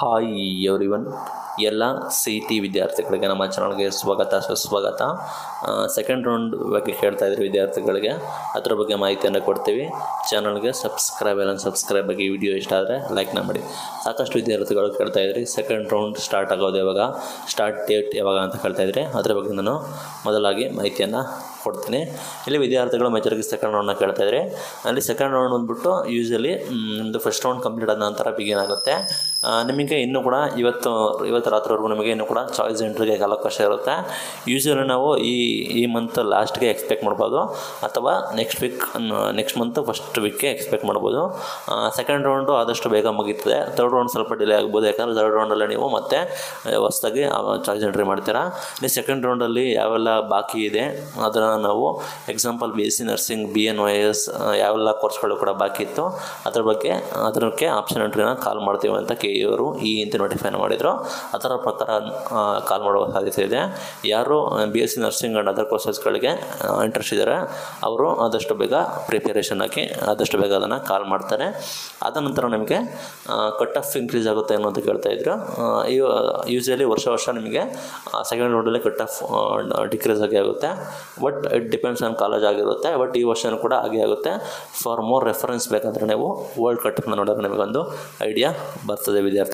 hi everyone ಎಲ್ಲ C T ವಿದ್ಯಾರ್ಥಿಗಳಿಗೆ ನಮ್ಮ ಚಾನಲ್ಗೆ ಸ್ವಾಗತ ಸುಸ್ವಾಗತ ಸೆಕೆಂಡ್ ರೌಂಡ್ ಬಗ್ಗೆ ಕೇಳ್ತಾ ಇದ್ರಿ ವಿದ್ಯಾರ್ಥಿಗಳಿಗೆ ಅದ್ರ ಬಗ್ಗೆ ಮಾಹಿತಿಯನ್ನು ಕೊಡ್ತೀವಿ ಚಾನಲ್ಗೆ ಸಬ್ಸ್ಕ್ರೈಬ್ ಎಲ್ಲ ಸಬ್ಸ್ಕ್ರೈಬ್ ಆಗಿ ವಿಡಿಯೋ ಇಷ್ಟ ಆದರೆ ಲೈಕ್ನ ಮಾಡಿ ಸಾಕಷ್ಟು ವಿದ್ಯಾರ್ಥಿಗಳು ಕೇಳ್ತಾ ಇದ್ರಿ ಸೆಕೆಂಡ್ ರೌಂಡ್ ಸ್ಟಾರ್ಟ್ ಆಗೋದು ಯಾವಾಗ ಸ್ಟಾರ್ಟ್ ಡೇಟ್ ಯಾವಾಗ ಅಂತ ಕೇಳ್ತಾ ಇದ್ರಿ ಅದ್ರ ಬಗ್ಗೆ ನಾನು ಮೊದಲಾಗಿ ಮಾಹಿತಿಯನ್ನು ಕೊಡ್ತೀನಿ ಇಲ್ಲಿ ವಿದ್ಯಾರ್ಥಿಗಳು ಮೇಜರ್ಗೆ ಸೆಕೆಂಡ್ ರೌಂಡ್ನ ಕೇಳ್ತಾ ಇದ್ರಿ ಅಲ್ಲಿ ಸೆಕೆಂಡ್ ರೌಂಡ್ ಬಂದ್ಬಿಟ್ಟು ಯೂಶಲಿ ನಿಮ್ಮದು ಫಸ್ಟ್ ರೌಂಡ್ ಕಂಪ್ಲೀಟ್ ಆದ ನಂತರ ಬಿಗಿನ್ ಆಗುತ್ತೆ ಆ, ನಿಮಗೆ ಇನ್ನೂ ಕೂಡ ಇವತ್ತು ಇವತ್ತು ರಾತ್ರಿವರೆಗೂ ನಿಮಗೆ ಇನ್ನೂ ಕೂಡ ಚಾಯ್ಸ್ ಎಂಟ್ರಿಗೆ ಅವಕಾಶ ಇರುತ್ತೆ ಯೂಶಲಿ ನಾವು ಈ ಈ ಮಂತ್ ಲಾಸ್ಟ್ಗೆ ಎಕ್ಸ್ಪೆಕ್ಟ್ ಮಾಡ್ಬೋದು ಅಥವಾ next week next month first ವೀಕ್ಗೆ ಎಕ್ಸ್ಪೆಕ್ಟ್ ಮಾಡ್ಬೋದು ಸೆಕೆಂಡ್ ರೌಂಡು ಆದಷ್ಟು ಬೇಗ ಮುಗೀತದೆ ತರ್ಡ್ ರೌಂಡ್ ಸ್ವಲ್ಪ ಡಿಲೇ ಆಗ್ಬೋದು ಯಾಕಂದರೆ ತರ್ಡ್ ರೌಂಡಲ್ಲಿ ನೀವು ಮತ್ತೆ ಹೊಸದಾಗಿ ಚಾಯ್ಸ್ ಎಂಟ್ರಿ ಮಾಡ್ತೀರಾ ನೀವು ಸೆಕೆಂಡ್ ರೌಂಡಲ್ಲಿ ಯಾವೆಲ್ಲ ಬಾಕಿ ಇದೆ ಅದನ್ನು ನಾವು example B S C nursing B N Y S ಯಾವೆಲ್ಲ ಕೋರ್ಸ್ಗಳು ಕೂಡ ಬಾಕಿ ಇತ್ತು ಅದ್ರ ಬಗ್ಗೆ ಅದಕ್ಕೆ ಆಪ್ಷನ್ ಎಂಟ್ರಿನ ಕಾಲ್ ಮಾಡ್ತೀವಿ ಅಂತ ಕೆ ಇವರು ಈ ಹಿಂದೆ ನೋಟಿಫೈನ ಮಾಡಿದರು ಅದರ ಪ್ರಕಾರ ಕಾಲ್ ಮಾಡುವ ಸಾಧ್ಯತೆ ಇದೆ ಯಾರು B S C nursing and other ಕೋರ್ಸಸ್ಗಳಿಗೆ ಇಂಟ್ರೆಸ್ಟ್ ಇದ್ದಾರೆ ಅವರು ಆದಷ್ಟು ಬೇಗ ಪ್ರಿಪರೇಷನ್ ಹಾಕಿ ಆದಷ್ಟು ಬೇಗ ಅದನ್ನು ಕಾಲ್ ಮಾಡ್ತಾರೆ ಆದ ನಂತರ ನಿಮಗೆ ಕಟ್ ಆಫ್ ಇನ್ಕ್ರೀಸ್ ಆಗುತ್ತೆ ಅನ್ನೋ ಅಂತ ಕೇಳ್ತಾ ಇದ್ರು ಯೂಶಲಿ ವರ್ಷ ವರ್ಷ ನಿಮಗೆ ಸೆಕೆಂಡ್ ರೌಂಡಲ್ಲಿ ಕಟ್ ಆಫ್ ಡಿಕ್ರೀಸ್ ಆಗಿ ಆಗುತ್ತೆ but it depends on college ಆಗಿರುತ್ತೆ ಬಟ್ ಈ ವರ್ಷನೂ ಕೂಡ ಹಾಗೆ ಆಗುತ್ತೆ ಫಾರ್ ಮೋರ್ ರೆಫರೆನ್ಸ್ ಬೇಕಾದರೆ ನೀವು ವರ್ಲ್ಡ್ ಕಟ್ ನೋಡಿದ್ರೆ ನಿಮಗೊಂದು ಐಡಿಯಾ ಬರ್ತದೆ ವಿದ್ಯಾರ್ಥಿ